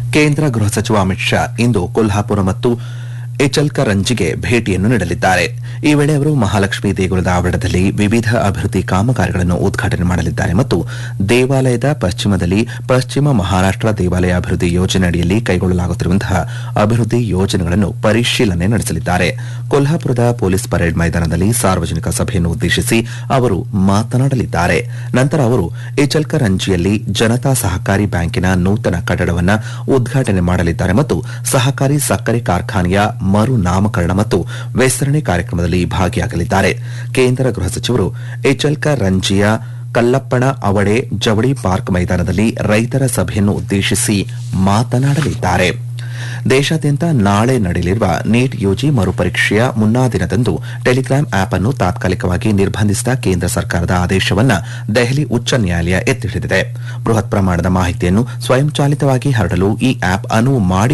ಕೇಂದ್ರ ಗೃಹ ಸಚಿವ ಅಮಿತ್ ಶಾ ಇಂದು ಕೊಲ್ಹಾಪುರ ಮತ್ತು ಎಚಲ್ಕರಂಜಿಗೆ ಭೇಟಿಯನ್ನು ನೀಡಲಿದ್ದಾರೆ ಈ ವೇಳೆ ಅವರು ಮಹಾಲಕ್ಷ್ಮಿ ದೇಗುಲದ ಆವರಣದಲ್ಲಿ ವಿವಿಧ ಅಭಿವೃದ್ಧಿ ಕಾಮಗಾರಿಗಳನ್ನು ಉದ್ಘಾಟನೆ ಮಾಡಲಿದ್ದಾರೆ ಮತ್ತು ದೇವಾಲಯದ ಪಶ್ಚಿಮದಲ್ಲಿ ಪಶ್ಚಿಮ ಮಹಾರಾಷ್ಟ್ರ ದೇವಾಲಯ ಅಭಿವೃದ್ಧಿ ಯೋಜನೆ ಅಡಿಯಲ್ಲಿ ಕೈಗೊಳ್ಳಲಾಗುತ್ತಿರುವಂತಹ ಅಭಿವೃದ್ಧಿ ಯೋಜನೆಗಳನ್ನು ಪರಿಶೀಲನೆ ನಡೆಸಲಿದ್ದಾರೆ ಕೊಲ್ಹಾಪುರದ ಪೊಲೀಸ್ ಪರೇಡ್ ಮೈದಾನದಲ್ಲಿ ಸಾರ್ವಜನಿಕ ಸಭೆಯನ್ನು ಉದ್ದೇಶಿಸಿ ಅವರು ಮಾತನಾಡಲಿದ್ದಾರೆ ನಂತರ ಅವರು ಎಚಲ್ಕರಂಜಿಯಲ್ಲಿ ಜನತಾ ಸಹಕಾರಿ ಬ್ಯಾಂಕಿನ ನೂತನ ಕಟ್ಟಡವನ್ನು ಉದ್ಘಾಟನೆ ಮಾಡಲಿದ್ದಾರೆ ಮತ್ತು ಸಹಕಾರಿ ಸಕ್ಕರೆ ಕಾರ್ಖಾನೆಯ ಮರು ನಾಮಕರಣ ಮತ್ತು ವಿಸ್ತರಣೆ ಕಾರ್ಯಕ್ರಮದಲ್ಲಿ ಭಾಗಿಯಾಗಲಿದ್ದಾರೆ ಕೇಂದ್ರ ಗೃಹ ಸಚಿವರು ಎಚಲ್ಕ ರಂಜಿಯ ಕಲ್ಲಪ್ಪಣ ಅವಡೆ ಜವಳಿ ಪಾರ್ಕ್ ಮೈದಾನದಲ್ಲಿ ರೈತರ ಸಭೆಯನ್ನು ಉದ್ದೇಶಿಸಿ ಮಾತನಾಡಲಿದ್ದಾರೆ ದೇಶಾದ್ಯಂತ ನಾಳೆ ನಡೆಯಲಿರುವ ನೀಟ್ ಯುಜಿ ಮರುಪರೀಕ್ಷೆಯ ಮುನ್ನಾ ದಿನದಂದು ಟೆಲಿಗ್ರಾಮ್ ಆಪ್ ಅನ್ನು ತಾತ್ಕಾಲಿಕವಾಗಿ ನಿರ್ಬಂಧಿಸಿದ ಕೇಂದ್ರ ಸರ್ಕಾರದ ಆದೇಶವನ್ನು ದೆಹಲಿ ಉಚ್ಚ ನ್ಯಾಯಾಲಯ ಎತ್ತಿ ಹಿಡಿದಿದೆ ಬೃಹತ್ ಪ್ರಮಾಣದ ಮಾಹಿತಿಯನ್ನು ಸ್ವಯಂಚಾಲಿತವಾಗಿ ಹರಡಲು ಈ ಆಪ್ ಅನುವು ಮಾಡಿ